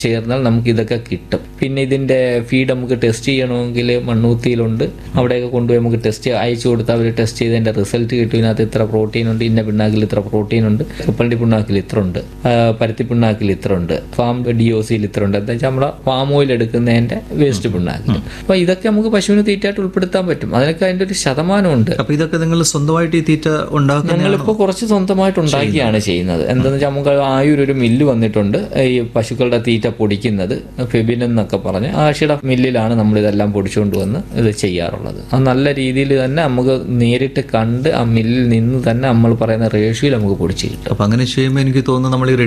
ചേർന്നാൽ നമുക്ക് ഇതൊക്കെ കിട്ടും പിന്നെ ഇതിന്റെ ഫീഡ് നമുക്ക് ടെസ്റ്റ് ചെയ്യണമെങ്കിൽ മണ്ണൂത്തിയിലുണ്ട് അവിടെയൊക്കെ കൊണ്ടുപോയി നമുക്ക് ടെസ്റ്റ് അയച്ചു കൊടുത്താൽ അവർ ടെസ്റ്റ് ചെയ്തതിന്റെ റിസൾട്ട് കിട്ടും ഇതിനകത്ത് ഇത്ര പ്രോട്ടീൻ ഉണ്ട് ഇന്ന പിണ്ണാക്കിൽ ഇത്ര പ്രോട്ടീൻ ഉണ്ട് കുപ്പണ്ടി പിണ്ണാക്കിൽ ഇത്ര ഉണ്ട് ആ, പരുത്തി പിണ്ണാക്കിൽ ഇത്ര ഉണ്ട് ഫാം ഡി ഒ സിയിൽ ഇത്ര ഉണ്ട് എന്താ വെച്ചാൽ നമ്മുടെ ഫാം ഓയിൽ എടുക്കുന്നതിന്റെ വേസ്റ്റ് പിണ്ണാക്കിൽ അപ്പൊ ഇതൊക്കെ നമുക്ക് പശുവിന് തീറ്റായിട്ട് ഉൾപ്പെടുത്താൻ പറ്റും അതിനൊക്കെ അതിന്റെ ഒരു ശതമാനമുണ്ട് അപ്പൊ ഇതൊക്കെ നിങ്ങൾ സ്വന്തമായിട്ട് ഈ തീറ്റ ഉണ്ടാക്കുന്ന ഞങ്ങളിപ്പോൾ കുറച്ച് സ്വന്തമായിട്ട് ഉണ്ടാക്കിയാണ് ചെയ്യുന്നത് എന്താണെന്ന് വെച്ചാൽ നമുക്ക് ആയൂർ ഒരു മില്ല് വന്നിട്ടുണ്ട് ഈ പശുക്കളുടെ തീറ്റ പൊടിക്കുന്നത് ഫെബിൻ എന്നൊക്കെ പറഞ്ഞ് ആഷിയുടെ മില്ലിലാണ് നമ്മൾ ഇതെല്ലാം പൊടിച്ചുകൊണ്ട് വന്ന് ഇത് ചെയ്യാറുള്ളത് അത് നല്ല രീതിയിൽ തന്നെ നമുക്ക് നേരിട്ട് കണ്ട് ആ മില്ലിൽ നിന്ന് തന്നെ നമ്മൾ പറയുന്ന റേഷ്യോയിൽ നമുക്ക് പൊടിച്ച് കിട്ടും അപ്പൊ അങ്ങനെ ചെയ്യുമ്പോൾ എനിക്ക് തോന്നുന്നു നമ്മൾ ഈ